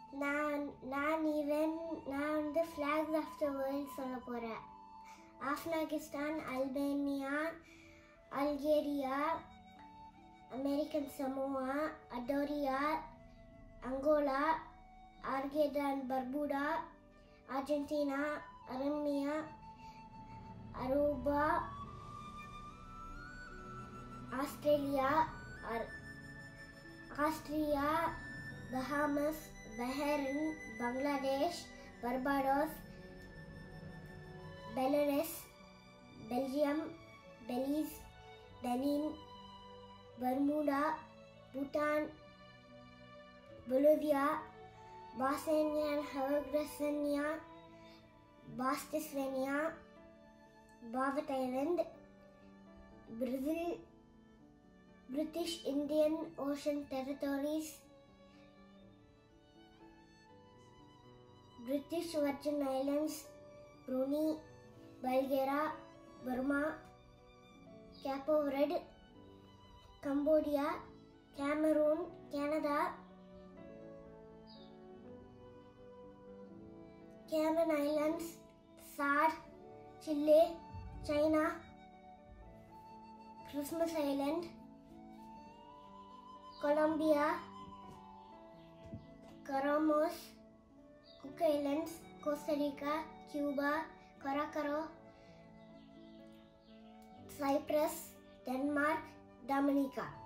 நான் நான் ஈவன் நான் வந்து ஃப்ளாக்ஸ் ஆஃப் த வேர்ல்ட் சொல்ல போகிறேன் Afghanistan Albania Algeria American Samoa Andorra Angola ஆர்கேடான் Barbuda Argentina Armenia Aruba Australia அர்- Austria Bahamas Bahrain Bangladesh Barbados Belarus Belgium Belize Benin Bermuda Bhutan Bolivia Bosnia and Herzegovina Botswana Bouvet island Brazil British Indian Ocean Territories, British Virgin Islands, Brunei, Bulgaria, Burma, Cape Verde, Cambodia, Cameroon, Canada, Cayman Islands, SAR, Chile, China, Christmas Island, Colombia, Coromos, Cook Islands, Costa Rica, Cuba, Curacao, Cyprus, Denmark, Dominica.